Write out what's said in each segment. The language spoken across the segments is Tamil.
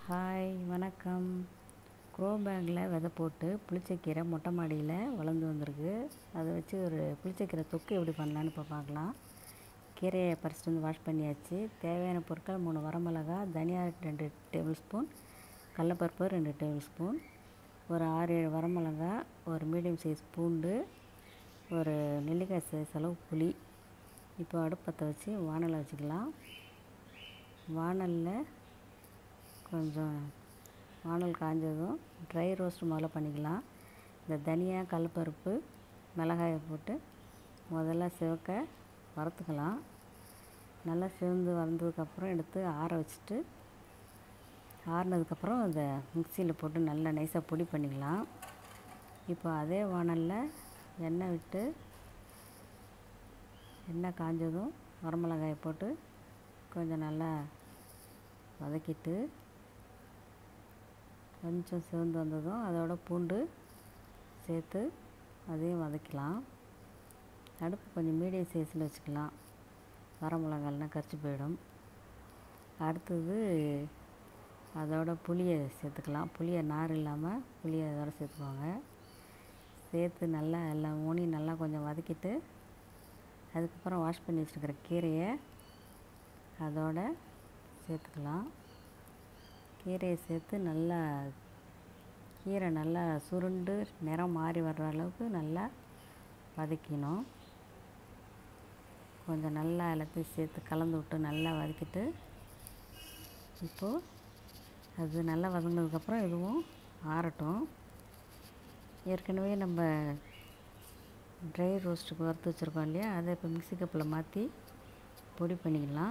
ஹாய் வணக்கம் க்ரோ பேக்கில் விதை போட்டு புளிச்சக்கீரை மொட்டை மாடியில் வளர்ந்து வந்திருக்கு அதை வச்சு ஒரு புளிச்சக்கீரை தொக்கு எப்படி பண்ணலான்னு இப்போ பார்க்கலாம் கீரையை பறிச்சிட்டு வந்து வாஷ் பண்ணியாச்சு தேவையான பொருட்கள் மூணு வரமிளகா தனியா ரெண்டு டேபிள் ஸ்பூன் கடலப்பருப்பு ரெண்டு டேபிள் ஸ்பூன் ஒரு ஆறு ஏழு வரமிளகா ஒரு மீடியம் சைஸ் பூண்டு ஒரு நெல்லிக்காய் சைஸ் அளவு புளி இப்போ அடுப்பத்தை வச்சு வானலை வச்சுக்கலாம் வானலில் கொஞ்சம் வானல் காஞ்சதும் ட்ரை ரோஸ்ட் முதல்ல பண்ணிக்கலாம் இந்த தனியா கடலப்பருப்பு மிளகாயை போட்டு முதல்ல சிவக்க வறுத்துக்கலாம் நல்லா சிவந்து வந்ததுக்கப்புறம் எடுத்து ஆற வச்சுட்டு ஆறுனதுக்கப்புறம் அதை மிக்சியில் போட்டு நல்லா நைஸாக பொடி பண்ணிக்கலாம் இப்போ அதே வானலில் எண்ணெய் விட்டு எண்ணெய் காஞ்சதும் வரமிளகாயை போட்டு கொஞ்சம் நல்லா வதக்கிட்டு கொஞ்சம் சிவந்து வந்ததும் அதோட பூண்டு சேர்த்து அதையும் வதக்கலாம் அடுப்பு கொஞ்சம் மீடியம் சைஸில் வச்சுக்கலாம் வரமிளகாலாம் கரிச்சு போயிடும் அடுத்தது அதோட புளியை சேர்த்துக்கலாம் புளியை நார் இல்லாமல் புளியை அதோட சேர்த்துக்கோங்க சேர்த்து நல்லா எல்லாம் ஊனி நல்லா கொஞ்சம் வதக்கிட்டு அதுக்கப்புறம் வாஷ் பண்ணி வச்சுருக்கிற கீரையை அதோட சேர்த்துக்கலாம் கீரையை சேர்த்து நல்லா கீரை நல்லா சுருண்டு நிறம் மாறி வர்ற அளவுக்கு நல்லா வதக்கணும் கொஞ்சம் நல்லா எல்லாத்தையும் சேர்த்து கலந்து விட்டு நல்லா வதக்கிட்டு இப்போது அது நல்லா வதங்கினதுக்கப்புறம் இதுவும் ஆறட்டும் ஏற்கனவே நம்ம ட்ரை ரோஸ்ட்டுக்கு வறுத்து வச்சுருக்கோம் இல்லையா அதை இப்போ மிக்ஸி கப்பில் மாற்றி பொடி பண்ணிக்கலாம்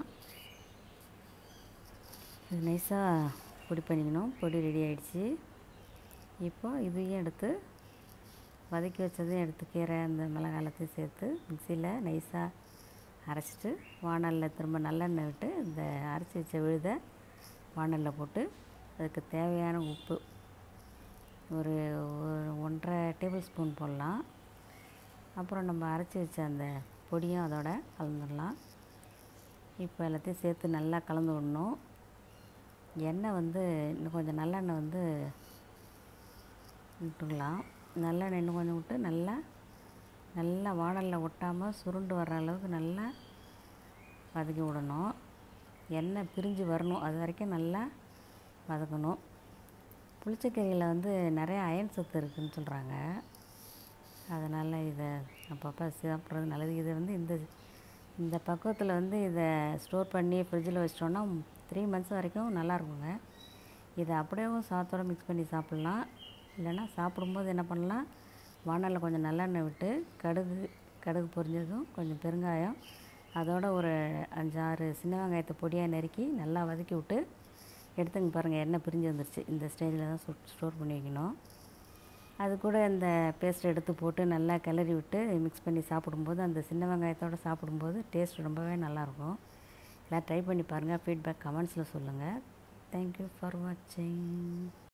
இது நைஸாக பொடி பண்ணிக்கணும் பொடி ரெடி ஆகிடுச்சி இப்போ இதையும் எடுத்து வதக்கி வச்சதையும் எடுத்து கீரை அந்த மிளகாலத்தையும் சேர்த்து மிக்சியில் நைஸாக அரைச்சிட்டு வானலில் திரும்ப நல்லெண்ணெய் விட்டு இந்த அரைச்சி வச்ச விழுதை வானலில் போட்டு அதுக்கு தேவையான உப்பு ஒரு ஒரு ஒன்றரை டேபிள் ஸ்பூன் போடலாம் அப்புறம் நம்ம அரைச்சி வச்ச அந்த பொடியும் அதோட கலந்துடலாம் இப்போ எல்லாத்தையும் சேர்த்து நல்லா கலந்து விடணும் எண்ணெய் வந்து இன்னும் கொஞ்சம் நல்லெண்ணெய் வந்து விட்டுக்கலாம் நல்லெண்ணெய் இன்னும் கொஞ்சம் விட்டு நல்லா நல்லா வானலில் ஒட்டாமல் சுருண்டு வர்ற அளவுக்கு நல்லா வதக்கி விடணும் எண்ணெய் பிரிஞ்சு வரணும் அது வரைக்கும் நல்லா வதக்கணும் புளிச்சக்கீரையில் வந்து நிறைய அயன் சத்து இருக்குதுன்னு சொல்கிறாங்க அதனால் இதை அப்பப்போ சாப்பிட்றது நல்லது இதை வந்து இந்த இந்த பக்குவத்தில் வந்து இதை ஸ்டோர் பண்ணி ஃப்ரிட்ஜில் வச்சிட்டோன்னா த்ரீ மந்த்ஸ் வரைக்கும் நல்லா இருக்குங்க இதை அப்படியேவும் சாத்தோடு மிக்ஸ் பண்ணி சாப்பிட்லாம் இல்லைன்னா சாப்பிடும்போது என்ன பண்ணலாம் வானலில் கொஞ்சம் நல்லெண்ணெய் விட்டு கடுகு கடுகு பொரிஞ்சதும் கொஞ்சம் பெருங்காயம் அதோட ஒரு அஞ்சாறு சின்ன வெங்காயத்தை பொடியாக நறுக்கி நல்லா வதக்கி விட்டு எடுத்துங்க பாருங்கள் எண்ணெய் பிரிஞ்சு வந்துருச்சு இந்த ஸ்டேஜில் தான் ஸ்டோர் பண்ணி வைக்கணும் அது கூட இந்த பேஸ்ட் எடுத்து போட்டு நல்லா கிளறி விட்டு மிக்ஸ் பண்ணி சாப்பிடும்போது அந்த சின்ன வெங்காயத்தோடு சாப்பிடும்போது டேஸ்ட் ரொம்பவே நல்லாயிருக்கும் எல்லாம் ட்ரை பண்ணி பாருங்கள் ஃபீட்பேக் கமெண்ட்ஸில் சொல்லுங்கள் தேங்க்யூ ஃபார் வாட்சிங்